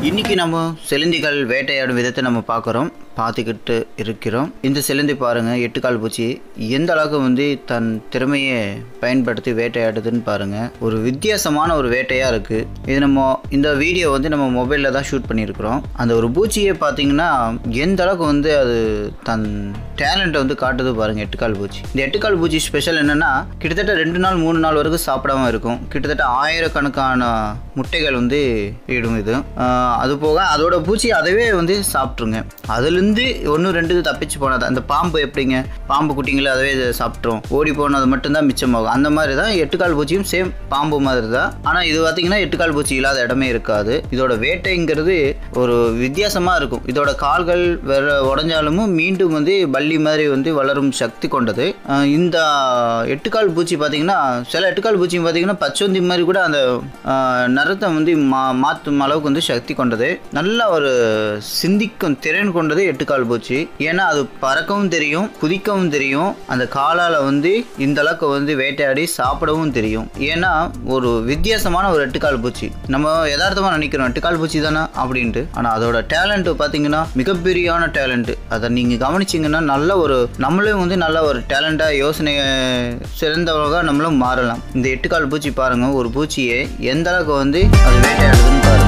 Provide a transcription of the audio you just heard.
இன்னைக்கு நம்ம செலுந்திகள் வேட்டையாடும் விதத்தை நம்ம பார்க்குறோம் பார்த்துக்கிட்டு இருக்கிறோம் இந்த செலுந்தி பாருங்க எட்டுக்கால் பூச்சி எந்த அளவுக்கு வந்து தன் திறமையை பயன்படுத்தி வேட்டையாடுதுன்னு பாருங்க ஒரு வித்தியாசமான ஒரு வேட்டையாக இருக்கு இது நம்ம இந்த வீடியோ வந்து நம்ம மொபைலில் தான் ஷூட் பண்ணியிருக்கிறோம் அந்த ஒரு பூச்சியை பார்த்தீங்கன்னா எந்த அளவுக்கு வந்து அது தன் டேலண்ட்டை வந்து காட்டுது பாருங்க எட்டுக்கால் பூச்சி இந்த எட்டுக்கால் பூச்சி ஸ்பெஷல் என்னன்னா கிட்டத்தட்ட ரெண்டு நாள் மூணு நாள் வரைக்கும் சாப்பிடாம இருக்கும் கிட்டத்தட்ட ஆயிரக்கணக்கான முட்டைகள் வந்து இடும் இது ஆஹ் அது போக அதோட பூச்சி அதவே வந்து சாப்பிட்ருங்க அதுலேருந்து ஒன்று ரெண்டு தப்பிச்சு போனது அந்த பாம்பு எப்படிங்க பாம்பு குட்டிங்களை அதவே இதை சாப்பிட்ரும் ஓடி போனது மட்டும்தான் மிச்சமாகும் அந்த மாதிரி தான் எட்டுக்கால் பூச்சியும் சேம் பாம்பு மாதிரி தான் ஆனால் இது பார்த்தீங்கன்னா எட்டுக்கால் பூச்சி இல்லாத இடமே இருக்காது இதோட வேட்டைங்கிறது ஒரு வித்தியாசமாக இருக்கும் இதோட கால்கள் வேற உடஞ்சாலும் மீண்டும் வந்து பல்லி மாதிரி வந்து வளரும் சக்தி கொண்டது ஆஹ் இந்த எட்டுக்கால் பூச்சி பார்த்தீங்கன்னா சில எட்டுக்கால் பூச்சி பார்த்தீங்கன்னா பச்சோந்தி மாதிரி கூட அந்த ஆஹ், நரத்தை வந்து மா மாற்றும் அளவுக்கு வந்து சக்தி கொண்டது நல்ல ஒரு சிந்திக்கும் திறன் கொண்டது எட்டுக்கால் பூச்சி ஏன்னா அது பறக்கவும் தெரியும் குதிக்கவும் தெரியும் அந்த காலால் வந்து இந்த அளவுக்கு வந்து வேட்டையாடி சாப்பிடவும் தெரியும் ஏன்னா ஒரு வித்தியாசமான ஒரு எட்டுக்கால் பூச்சி நம்ம யதார்த்தமாக நினைக்கிறோம் எட்டுக்கால் பூச்சி தானே அப்படின்ட்டு ஆனால் அதோட டேலண்ட் பார்த்தீங்கன்னா மிகப்பெரியான டேலண்ட் அதை நீங்கள் கவனிச்சிங்கன்னா நல்ல ஒரு நம்மளும் வந்து நல்ல ஒரு டேலண்டாக யோசனை சிறந்தவங்க நம்மளும் மாறலாம் இந்த எட்டுக்கால் பூச்சி பாருங்க ஒரு பூச்சியை எந்த அளவுக்கு வந்து அது வேட்டையாடுதுன்னு பாருங்க